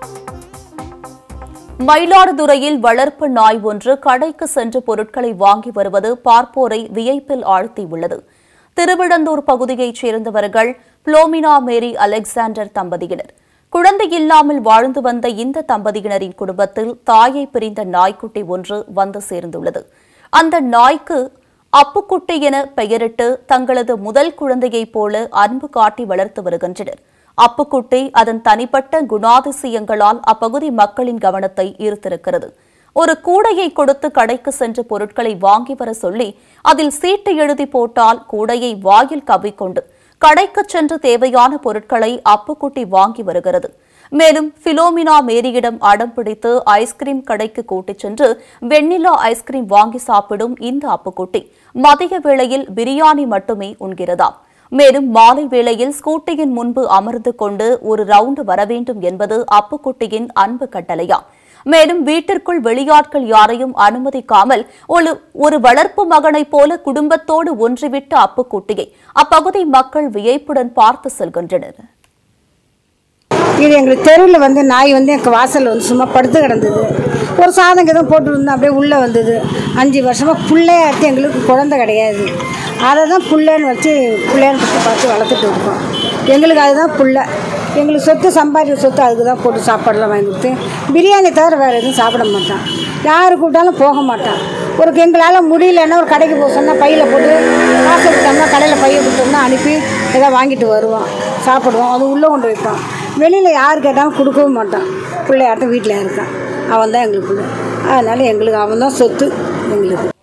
மயிலாடுதுறையில் வளர்ப்பு நாய் ஒன்று கடைக்கு சென்று பொருட்களை வாங்கி வருவது பார்ப்போரை வியப்பில் ஆழ்த்தியுள்ளது திருவிடந்தூர் பகுதியைச் சேர்ந்தவர்கள் புளோமினா மேரி அலெக்சாண்டர் தம்பதியினர் குழந்தை இல்லாமல் வாழ்ந்து வந்த இந்த தம்பதியினரின் குடும்பத்தில் தாயை பிரிந்த நாய்க்குட்டி ஒன்று வந்து சேர்ந்துள்ளது அந்த நாய்க்கு அப்புக்குட்டி என பெயரிட்டு தங்களது முதல் குழந்தையைப் போல அன்பு காட்டி வளர்த்து வருகின்றனர் அப்புக்குட்டி அதன் தனிப்பட்ட குணாதிசயங்களால் அப்பகுதி மக்களின் கவனத்தை ஈர்த்திருக்கிறது ஒரு கூடையை கொடுத்து கடைக்கு சென்று பொருட்களை வாங்கி வர சொல்லி அதில் சீட்டு எழுதி போட்டால் கூடையை வாயில் கவ்விக்கொண்டு கடைக்கு சென்று தேவையான பொருட்களை அப்புக்குட்டி வாங்கி வருகிறது மேலும் பிலோமினா மேரியிடம் அடம் பிடித்து ஐஸ்கிரீம் கடைக்கு கூட்டிச் சென்று வெண்ணிலா ஐஸ்கிரீம் வாங்கி சாப்பிடும் இந்த அப்புக்குட்டி மதிய வேளையில் பிரியாணி மட்டுமே உண்கிறதாம் மேலும் மாலை வேளையில் ஸ்கூட்டியின் முன்பு அமர்ந்து கொண்டு ஒரு ரவுண்டு வர வேண்டும் என்பது அப்புக்குட்டியின் அன்பு கட்டளையா மேலும் வீட்டிற்குள் வெளியாட்கள் யாரையும் அனுமதிக்காமல் ஒரு ஒரு வளர்ப்பு மகனைப் போல குடும்பத்தோடு ஒன்றிவிட்ட அப்புக்குட்டியை அப்பகுதி மக்கள் வியப்புடன் பார்த்து செல்கின்றனர் இது எங்களுக்கு தெருவில் வந்து நாய் வந்து எங்கள் வாசலில் வந்து சும்மா படுத்து கிடந்தது ஒரு சாதம் எதுவும் போட்டு இருந்தோம் அப்படியே உள்ளே வந்தது அஞ்சு வருஷமாக பிள்ளையா எடுத்து எங்களுக்கு குழந்தை கிடையாது அதை தான் புள்ளைன்னு வச்சு பிள்ளையான்னு பார்த்து பார்த்து வளர்த்துட்டு இருக்கோம் எங்களுக்கு அதுதான் புள்ள எங்களுக்கு சொத்து சம்பாதிக்கிற சொத்து அதுக்கு தான் போட்டு சாப்பாடெல்லாம் வாங்கி கொடுத்து பிரியாணி தவிர வேறு எதுவும் சாப்பிட மாட்டான் யார் கூப்பிட்டாலும் போக மாட்டான் ஒரு எங்களால் முடியலன்னா ஒரு கடைக்கு போக சொன்னால் பையில் போட்டு காசு கொடுத்தோம்னா கடையில் பையை கொடுத்தோம்னா அனுப்பி ஏதாவது வாங்கிட்டு வருவான் சாப்பிடுவோம் அது உள்ளே கொண்டு வைப்பான் வெளியில் யார் கேட்டாலும் கொடுக்கவும் மாட்டான் பிள்ளையாட்டம் வீட்டில் இருக்கான் அவன் தான் எங்களுக்கு பிள்ளை அதனால் எங்களுக்கு அவன் தான் சொத்து எங்களுக்கு